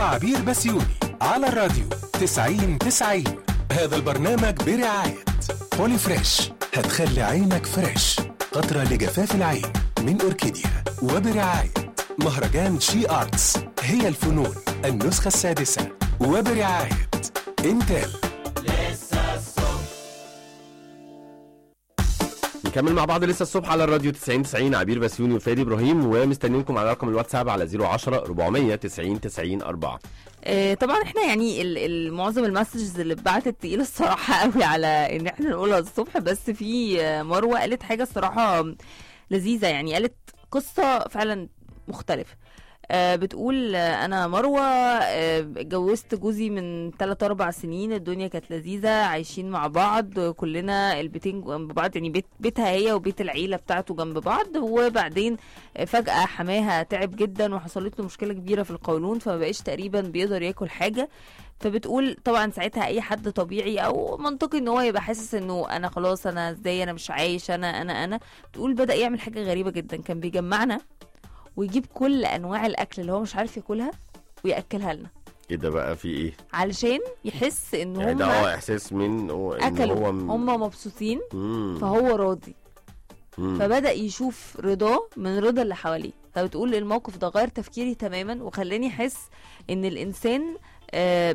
وعبير بسيوني على الراديو 90 90 هذا البرنامج برعاية بولي فريش هتخلي عينك فريش قطرة لجفاف العين من أوركيديا وبرعاية مهرجان شي آرتس هي الفنون النسخة السادسة وبرعاية انتل نكمل مع بعض لسه الصبح على الراديو 90 90 عبير بسيوني وفادي ابراهيم ومستنيينكم على رقم الواتساب على 010 400 90 90 4 آه، طبعا احنا يعني ال- ال- معظم المسجز اللي اتبعتت تقيله الصراحه قوي على ان احنا نقولها الصبح بس في آه، مروه قالت حاجه الصراحه لذيذه يعني قالت قصه فعلا مختلفه آه، بتقول آه، انا مروه آه، اتجوزت جوزي من 3 4 سنين الدنيا كانت لذيذه عايشين مع بعض كلنا البيتين جنب بعض يعني بيت بيتها هي وبيت العيله بتاعته جنب بعض وبعدين آه، فجاه حماها تعب جدا وحصلت له مشكله كبيره في القولون فما بقاش تقريبا بيقدر ياكل حاجه فبتقول طبعا ساعتها اي حد طبيعي او منطقي ان هو يبقى حاسس انه انا خلاص انا ازاي انا مش عايش انا انا انا بتقول بدا يعمل حاجه غريبه جدا كان بيجمعنا ويجيب كل انواع الاكل اللي هو مش عارف ياكلها وياكلها لنا ايه ده بقى في ايه؟ علشان يحس ان يعني هم ده اه احساس من هو ان اكلوا هو هم مبسوطين مم. فهو راضي مم. فبدا يشوف رضاه من رضا اللي حواليه فبتقول الموقف ده غير تفكيري تماما وخلاني احس ان الانسان آه،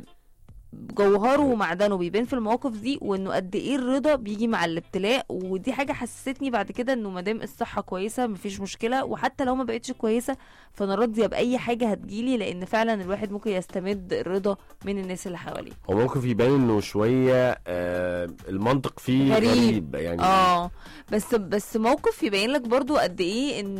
جوهره ومعدنه بيبان في المواقف دي وانه قد ايه الرضا بيجي مع الابتلاء ودي حاجه حسستني بعد كده انه ما دام الصحه كويسه مفيش مشكله وحتى لو ما بقتش كويسه فانا راضيه باي حاجه هتجيلي لان فعلا الواحد ممكن يستمد الرضا من الناس اللي حواليه هو موقف يبان انه شويه آه المنطق فيه غريب. غريب, يعني اه بس بس موقف يبين لك برضو قد ايه ان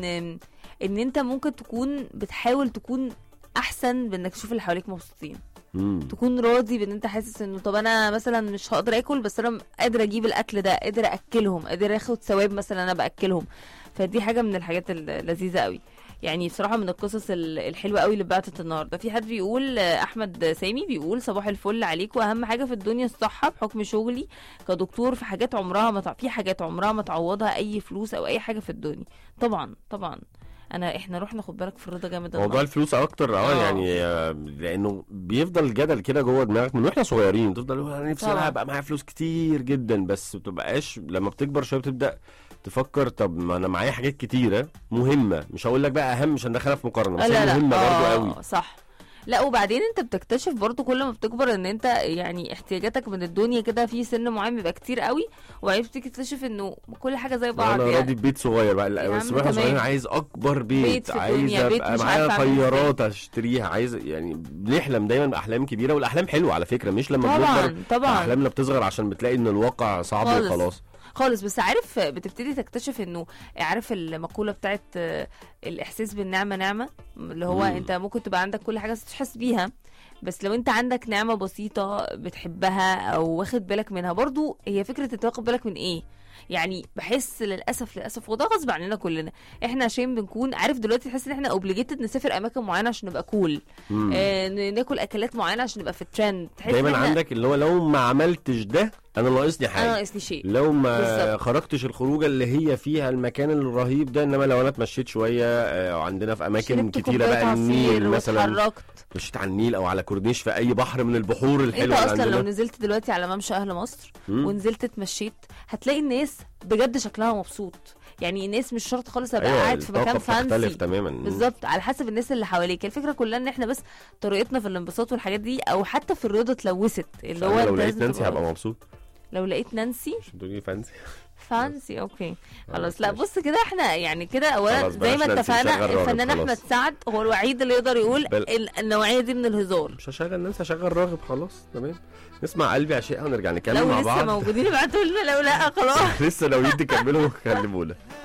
ان انت ممكن تكون بتحاول تكون احسن بانك تشوف اللي حواليك مبسوطين مم. تكون راضي بان انت حاسس انه طب انا مثلا مش هقدر اكل بس انا قادر اجيب الاكل ده قادر اكلهم قادر اخد ثواب مثلا انا باكلهم فدي حاجه من الحاجات اللذيذه قوي يعني بصراحه من القصص ال- الحلوه قوي اللي بعتت النهارده في حد بيقول آه، احمد سامي بيقول صباح الفل عليكم اهم حاجه في الدنيا الصحه بحكم شغلي كدكتور في حاجات عمرها ما تع... في حاجات عمرها ما تعوضها اي فلوس او اي حاجه في الدنيا طبعا طبعا انا احنا رحنا خد بالك في الرضا جامد موضوع النهاردة. الفلوس اكتر اه آه. يعني آه، لانه بيفضل جدل كده جوه دماغك من واحنا صغيرين تفضل تقول انا نفسي طبعا. انا ابقى معايا فلوس كتير جدا بس ما بتبقاش لما بتكبر شويه بتبدا تفكر طب ما انا معايا حاجات كتيره مهمه مش هقول لك بقى اهم مش هندخلها في مقارنه بس لا هي لا مهمه برضه آه، قوي صح لا وبعدين انت بتكتشف برضو كل ما بتكبر ان انت يعني احتياجاتك من الدنيا كده في سن معين بيبقى كتير قوي وبعدين بتيجي تكتشف انه كل حاجه زي بعض انا راضي يعني ببيت صغير بقى لا، يا بس عم واحنا تمام. صغيرين عايز اكبر بيت, بيت في عايز الدنيا، بيت ابقى مش معايا عارفة أعمل إزاي. طيارات اشتريها عايز يعني بنحلم دايما باحلام كبيره والاحلام حلوه على فكره مش لما طبعا بنكبر طبعا احلامنا بتصغر عشان بتلاقي ان الواقع صعب خالص. وخلاص خالص بس عارف بتبتدي تكتشف انه عارف المقوله بتاعت آه، الاحساس بالنعمه نعمه اللي هو مم. انت ممكن تبقى عندك كل حاجه بس مش حاسس بيها بس لو انت عندك نعمه بسيطه بتحبها او واخد بالك منها برضو هي فكره انت واخد بالك من ايه يعني بحس للاسف للاسف وده غصب عننا كلنا احنا عشان بنكون عارف دلوقتي تحس ان احنا اوبليجيتد نسافر اماكن معينه عشان نبقى كول مم. آه ن- ناكل اكلات معينه عشان نبقى في الترند تحس إن دايما إحنا- عندك اللي هو لو ما عملتش ده انا ناقصني انا حاجه ناقصني شيء لو ما بالظبط. خرجتش الخروجه اللي هي فيها المكان الرهيب ده انما لو انا اتمشيت شويه آه، عندنا في اماكن شربت كتيره كوباية بقى النيل عصير مثلا واتحركت مشيت على النيل او على كورنيش في اي بحر من البحور انت الحلوه اللي اصلا لو عندنا نزلت دلوقتي على ممشى اهل مصر مم. ونزلت اتمشيت هتلاقي الناس بجد شكلها مبسوط يعني الناس مش شرط خالص ابقى أيوة، قاعد في الطاقة مكان بتختلف فانسي تماما مم. بالظبط على حسب الناس اللي حواليك الفكره كلها ان احنا بس طريقتنا في الانبساط والحاجات دي او حتى في الرضا اتلوثت اللي هو أنا انت لو لقيت لازم نانسي تبقى- هبقى مبسوط لو لقيت نانسي مش تقولي فانسي فانسي اوكي خلاص خلاص، لا ماشي. بص كده احنا يعني كده اولا خلاص، زي بلاش ما نانسي، اتفقنا نشغل راغب الفنان خلاص. احمد سعد هو الوحيد اللي يقدر يقول بل- ال- النوعيه دي من الهزار مش هشغل نانسي هشغل راغب خلاص تمام نسمع قلبي عشقها ونرجع نكمل لو مع لسه بعض موجودين ابعتوا لنا لو لا خلاص لسه لو يدي كملوا كلمونا